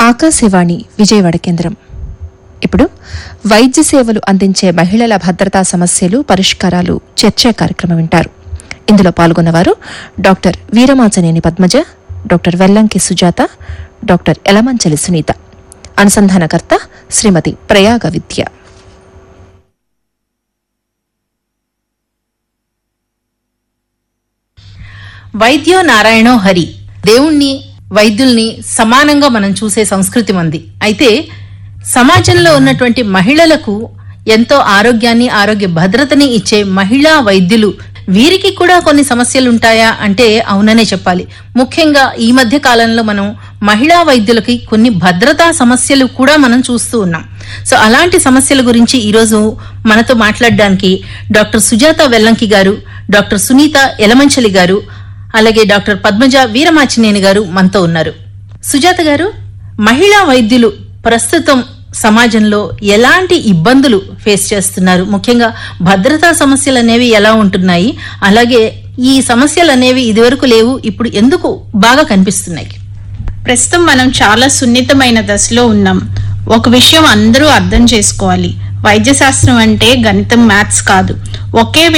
ఆకాశవాణి విజయవాడ కేంద్రం ఇప్పుడు వైద్య సేవలు అందించే మహిళల భద్రతా సమస్యలు పరిష్కారాలు చర్చా కార్యక్రమం వింటారు ఇందులో పాల్గొన్నవారు doctor Veeramachaneni Padmaja doctor Vellanki Sujatha doctor Yelamanchili Sunitha అనుసంధానకర్త శ్రీమతి ప్రయాగ విద్య వైద్యో నారాయణో హరి దేవుణ్ణి వైద్యుల్ని సమానంగా మనం చూసే సంస్కృతి మంది అయితే సమాజంలో ఉన్నటువంటి మహిళలకు ఎంతో ఆరోగ్యాన్ని ఆరోగ్య భద్రతని ఇచ్చే మహిళా వైద్యులు వీరికి కూడా కొన్ని సమస్యలు ఉంటాయా అంటే అవుననే చెప్పాలి ముఖ్యంగా ఈ మధ్య కాలంలో మనం మహిళా వైద్యులకి కొన్ని భద్రతా సమస్యలు కూడా మనం చూస్తూ ఉన్నాం సో అలాంటి సమస్యల గురించి ఈరోజు మనతో మాట్లాడడానికి డాక్టర్ సుజాత వెల్లంకి గారు డాక్టర్ సునీత ఎలమంచలి గారు అలాగే డాక్టర్ పద్మజ వీరమాచినేని గారు మనతో ఉన్నారు సుజాత గారు మహిళా వైద్యులు ప్రస్తుతం సమాజంలో ఎలాంటి ఇబ్బందులు ఫేస్ చేస్తున్నారు ముఖ్యంగా భద్రతా సమస్యలు అనేవి ఎలా ఉంటున్నాయి అలాగే ఈ సమస్యలు అనేవి ఇదివరకు లేవు ఇప్పుడు ఎందుకు బాగా కనిపిస్తున్నాయి ప్రస్తుతం మనం చాలా సున్నితమైన దశలో ఉన్నాం ఒక విషయం అందరూ అర్థం చేసుకోవాలి వైద్య శాస్త్రం అంటే గణితం మ్యాథ్స్ కాదు ఒకే